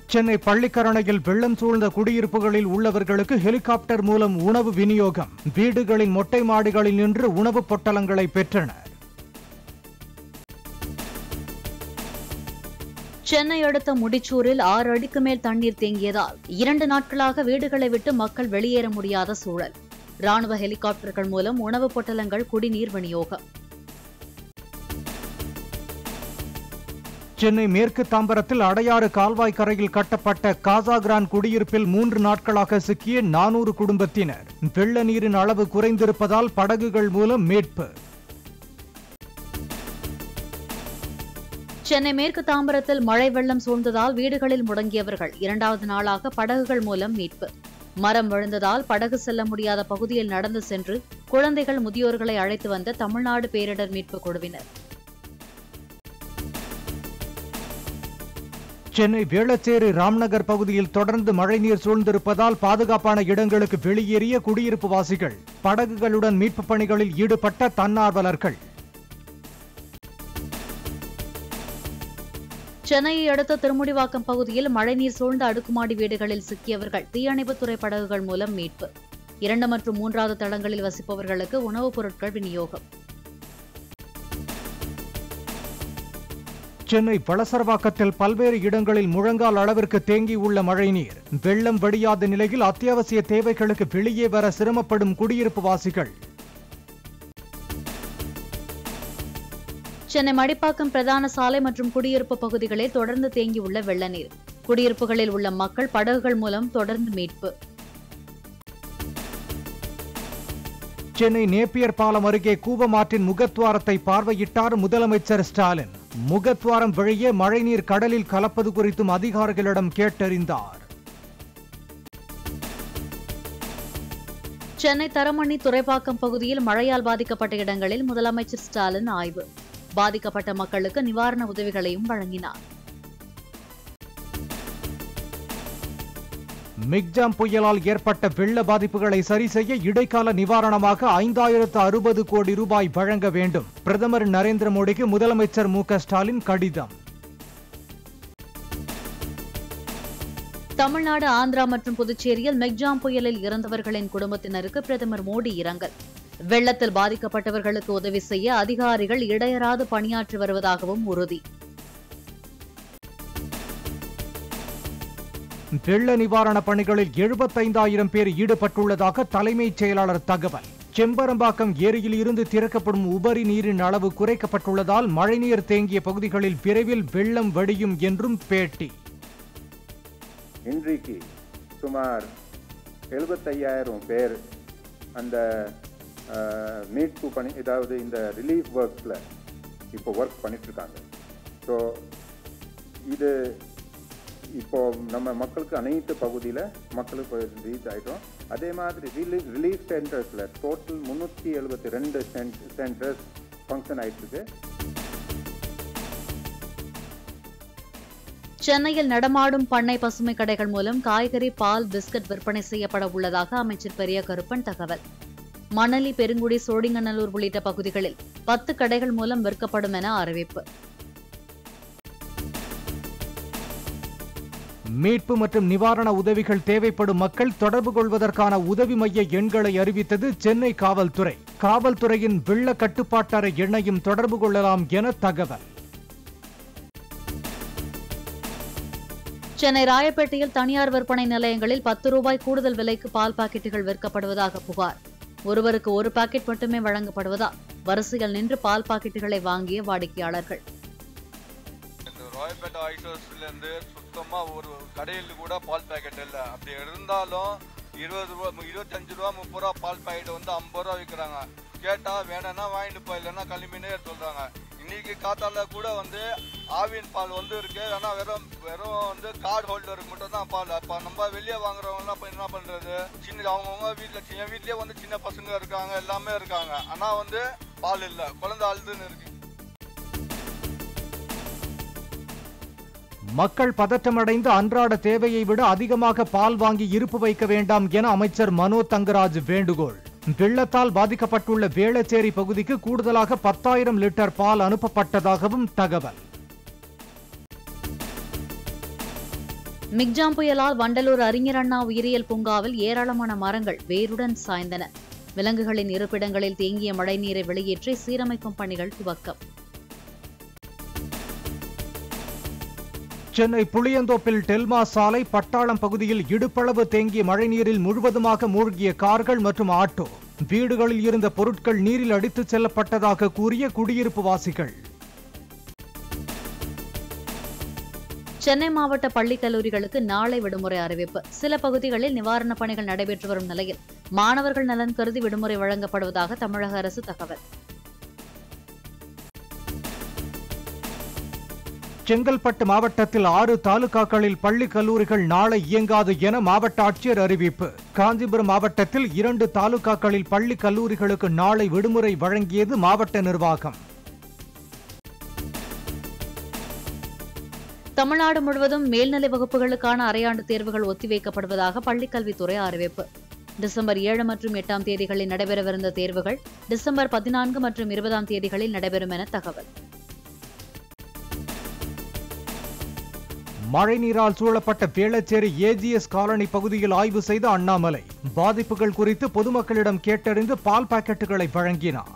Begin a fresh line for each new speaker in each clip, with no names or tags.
சென்னை பள்ளிக்கரணையில் வெள்ளம் சூழ்ந்த குடியிருப்புகளில் உள்ளவர்களுக்கு ஹெலிகாப்டர் மூலம் உணவு விநியோகம் வீடுகளின் மொட்டை மாடிகளில் நின்று உணவுப் பொட்டலங்களை பெற்றனர்
சென்னை அடுத்த முடிச்சூரில் ஆறு அடிக்கு மேல் தண்ணீர் தேங்கியதால் இரண்டு நாட்களாக வீடுகளை விட்டு மக்கள் வெளியேற முடியாத சூழல் ராணுவ ஹெலிகாப்டர்கள் மூலம் உணவுப் பொட்டலங்கள் குடிநீர் விநியோகம்
சென்னை மேற்கு தாம்பரத்தில் அடையாறு கால்வாய் கரையில் கட்டப்பட்ட காசாகிரான் குடியிருப்பில் மூன்று நாட்களாக சிக்கிய நானூறு குடும்பத்தினர் வெள்ள நீரின் அளவு குறைந்திருப்பதால் படகுகள் மூலம் மீட்பு
சென்னை மேற்கு தாம்பரத்தில் மழை வெள்ளம் சூழ்ந்ததால் வீடுகளில் முடங்கியவர்கள் இரண்டாவது நாளாக படகுகள் மூலம் மீட்பு மரம் விழுந்ததால் படகு செல்ல முடியாத பகுதியில் நடந்து சென்று குழந்தைகள் முதியோர்களை அழைத்து வந்த தமிழ்நாடு பேரிடர் மீட்புக் குழுவினர்
சென்னை வேளச்சேரி ராம்நகர் பகுதியில் தொடர்ந்து மழைநீர் சூழ்ந்திருப்பதால் பாதுகாப்பான இடங்களுக்கு வெளியேறிய குடியிருப்பு வாசிகள் படகுகளுடன் மீட்புப் பணிகளில் ஈடுபட்ட தன்னார்வலர்கள்
சென்னையை அடுத்த திருமுடிவாக்கம் பகுதியில் மழைநீர் சூழ்ந்த அடுக்குமாடி வீடுகளில் சிக்கியவர்கள் தீயணைப்புத்துறை படகுகள் மூலம் மீட்பு இரண்டு மற்றும் மூன்றாவது தளங்களில் வசிப்பவர்களுக்கு உணவுப் பொருட்கள் விநியோகம்
சென்னை வளசரவாக்கத்தில் பல்வேறு இடங்களில் முழங்கால் அளவிற்கு தேங்கியுள்ள மழைநீர் வெள்ளம் வடியாத நிலையில் அத்தியாவசிய தேவைகளுக்கு வெளியே வர சிரமப்படும் குடியிருப்பு வாசிகள்
சென்னை மடிப்பாக்கம் பிரதான சாலை மற்றும் குடியிருப்பு பகுதிகளில் தொடர்ந்து தேங்கியுள்ள வெள்ள நீர் குடியிருப்புகளில் உள்ள மக்கள் படகுகள் மூலம் தொடர்ந்து மீட்பு
சென்னை நேப்பியர் பாலம் அருகே கூவமாற்றின் முகத்வாரத்தை பார்வையிட்டார் முதலமைச்சர் ஸ்டாலின் முகத்வாரம் வழியே மழைநீர் கடலில் கலப்பது குறித்தும் அதிகாரிகளிடம் கேட்டறிந்தார்
சென்னை தரமணி துறைப்பாக்கம் பகுதியில் மழையால் பாதிக்கப்பட்ட இடங்களில் முதலமைச்சர் ஸ்டாலின் ஆய்வு பாதிக்கப்பட்ட மக்களுக்கு நிவாரண உதவிகளையும் வழங்கினார்
மிக்ஜாம் புயலால் ஏற்பட்ட வெள்ள பாதிப்புகளை சரி செய்ய இடைக்கால நிவாரணமாக ஐந்தாயிரத்து அறுபது கோடி ரூபாய் வழங்க வேண்டும் பிரதமர் நரேந்திர மோடிக்கு முதலமைச்சர் மு க ஸ்டாலின் கடிதம்
தமிழ்நாடு ஆந்திரா மற்றும் புதுச்சேரியில் மெக்ஜாம் புயலில் இறந்தவர்களின் குடும்பத்தினருக்கு பிரதமர் மோடி இரங்கல் வெள்ளத்தில் பாதிக்கப்பட்டவர்களுக்கு உதவி செய்ய அதிகாரிகள் இடையறாது பணியாற்றி வருவதாகவும் உறுதி
வெள்ள நிவாரண பணிகளில் எழுபத்தைந்தாயிரம் பேர் ஈடுபட்டுள்ளதாக தலைமைச் செயலாளர் தகவல் செம்பரம்பாக்கம் ஏரியில் இருந்து திறக்கப்படும் உபரி நீரின் அளவு குறைக்கப்பட்டுள்ளதால் மழைநீர் தேங்கிய பகுதிகளில் விரைவில் வெள்ளம் வடியும் என்றும் பேட்டி
இன்றைக்கு சுமார் எழுபத்தையாயிரம் பேர் அந்த அஹ், மீட்பு பணி அதாவது இந்த ரிலீஃப் ஒர்க்ஸில் இப்போ ஒர்க் பண்ணிட்டுருக்காங்க ஸோ இது இப்போ நம்ம மக்களுக்கு அனைத்து பகுதியில் மக்களுக்கு ரீச் ஆகிட்டோம் அதே மாதிரி ரிலீஃப் ரிலீஃப் சென்டர்ஸில் டோட்டல் முந்நூற்றி எழுபத்தி ரெண்டு சென்டர்ஸ் ஃபங்க்ஷன் ஆகிட்டுருக்கு
சென்னையில் நடமாடும் பண்ணை பசுமை கடைகள் மூலம் காய்கறி பால் பிஸ்கட் விற்பனை செய்யப்பட உள்ளதாக அமைச்சர் பெரிய கருப்பன் தகவல் மணலி பெருங்குடி சோழிங்கநல்லூர் உள்ளிட்ட பகுதிகளில் பத்து கடைகள் மூலம் விற்கப்படும் என அறிவிப்பு
மீட்பு மற்றும் நிவாரண உதவிகள் தேவைப்படும் மக்கள் தொடர்பு கொள்வதற்கான உதவி மைய எண்களை அறிவித்தது சென்னை காவல்துறை காவல்துறையின் வெள்ள கட்டுப்பாட்டறை எண்ணையும் தொடர்பு கொள்ளலாம் என தகவல்
சென்னை ராயப்பேட்டையில் தனியார் விற்பனை நிலையங்களில் பத்து ரூபாய் கூடுதல் விலைக்கு பால் பாக்கெட்டுகள் விற்கப்படுவதாக புகார் ஒருவருக்கு ஒரு பாக்கெட் மட்டுமே வழங்கப்படுவதால் வரிசையில் நின்று பால் பாக்கெட்டுகளை வாங்கிய வாடிக்கையாளர்கள்
இந்த ராயப்பேட்டை ஐட்டோஸ்லேருந்து சுத்தமாக ஒரு கடையில் கூட பால் பாக்கெட் இல்லை அப்படி இருந்தாலும் இருபது ரூபா இருபத்தஞ்சு ரூபா முப்பது ரூபா பால் பாக்கெட் வந்து ஐம்பது ரூபா விற்கிறாங்க கேட்டால் வேணும்னா வாங்கிட்டு போ இல்லைன்னா கிளம்பினே சொல்கிறாங்க இன்னைக்கு காத்தால கூட வந்து ஆவின் பால் வந்து இருக்கு ஆனால் வெறும் வெறும் வந்து கார்டு ஹோல்டருக்கு மட்டும் தான் பால் அப்போ நம்ம வெளியே வாங்குறவங்கலாம் இப்போ என்ன பண்ணுறது சின்ன அவங்கவுங்க வீட்டில் என் வீட்லேயே வந்து சின்ன பசங்க இருக்காங்க எல்லாமே இருக்காங்க ஆனால் வந்து பால் இல்லை குழந்தை அழுதுன்னு இருக்கு
மக்கள் பதற்றமடைந்து அன்றாட தேவையை விட அதிகமாக பால் வாங்கி இருப்பு வைக்க வேண்டாம் என அமைச்சர் மனோ தங்கராஜ் வேண்டுகோள் வெள்ளத்தால் பாதிக்கப்பட்டுள்ள வேளச்சேரி பகுதிக்கு கூடுதலாக பத்தாயிரம் லிட்டர் பால் அனுப்பப்பட்டதாகவும் தகவல்
மிக்ஜாம் புயலால் வண்டலூர் அறிஞர் அண்ணா உயிரியல் பூங்காவில் ஏராளமான மரங்கள் வேருடன் சாய்ந்தன விலங்குகளின் இருப்பிடங்களில் தேங்கிய மழைநீரை வெளியேற்றி சீரமைக்கும் பணிகள் துவக்கம்
சென்னை புளியந்தோப்பில் டெல்மா சாலை பட்டாளம் பகுதியில் இடுப்பளவு தேங்கிய மழைநீரில் முழுவதுமாக மூழ்கிய கார்கள் மற்றும் ஆட்டோ வீடுகளில் இருந்த பொருட்கள் நீரில் அடித்துச் செல்லப்பட்டதாக கூறிய குடியிருப்பு வாசிகள்
சென்னை மாவட்ட பள்ளி கல்லூரிகளுக்கு நாளை விடுமுறை அறிவிப்பு சில பகுதிகளில் நிவாரணப் பணிகள் நடைபெற்று வரும் நிலையில் மாணவர்கள் நலன் கருதி விடுமுறை வழங்கப்படுவதாக தமிழக அரசு தகவல்
செங்கல்பட்டு மாவட்டத்தில் ஆறு தாலுகாக்களில் பள்ளி கல்லூரிகள் நாளை இயங்காது என மாவட்ட ஆட்சியர் அறிவிப்பு காஞ்சிபுரம் மாவட்டத்தில் இரண்டு தாலுகாக்களில் பள்ளி கல்லூரிகளுக்கு நாளை விடுமுறை வழங்கியது மாவட்ட நிர்வாகம்
தமிழ்நாடு முழுவதும் மேல்நிலை வகுப்புகளுக்கான அரையாண்டு தேர்வுகள் ஒத்திவைக்கப்படுவதாக பள்ளிக்கல்வித்துறை அறிவிப்பு டிசம்பர் ஏழு மற்றும் எட்டாம் தேதிகளில் நடைபெறவிருந்த தேர்வுகள் டிசம்பர் பதினான்கு மற்றும் இருபதாம் தேதிகளில் நடைபெறும் என தகவல்
மழைநீரால் சூழப்பட்ட வேளச்சேரி ஏஜிஎஸ் காலனி பகுதியில் ஆய்வு செய்த அண்ணாமலை பாதிப்புகள் குறித்து பொதுமக்களிடம் கேட்டறிந்து பால் பாக்கெட்டுகளை வழங்கினார்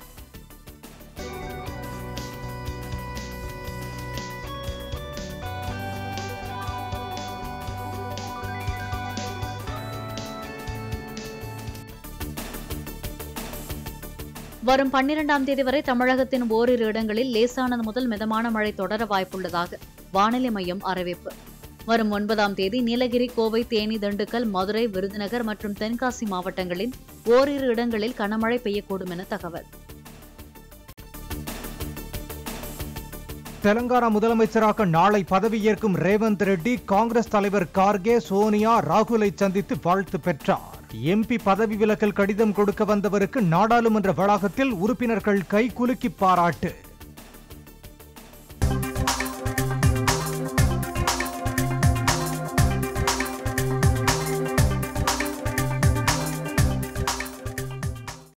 வரும் பன்னிரெண்டாம் தேதி வரை தமிழகத்தின் ஓரிரு இடங்களில் லேசானது முதல் மிதமான மழை தொடர வாய்ப்புள்ளதாக வானிலை மையம் அறிவிப்பு வரும் ஒன்பதாம் தேதி நீலகிரி கோவை தேனி திண்டுக்கல் மதுரை விருதுநகர் மற்றும் தென்காசி மாவட்டங்களில் ஓரிரு இடங்களில் கனமழை பெய்யக்கூடும் என தகவல்
தெலங்கானா முதலமைச்சராக நாளை பதவியேற்கும் ரேவந்த் ரெட்டி காங்கிரஸ் தலைவர் கார்கே சோனியா ராகுலை சந்தித்து வாழ்த்து பெற்றார் எம்பி பதவி விலகல் கடிதம் கொடுக்க வந்தவருக்கு நாடாளுமன்ற வளாகத்தில் உறுப்பினர்கள் கைகுலுக்கி பாராட்டு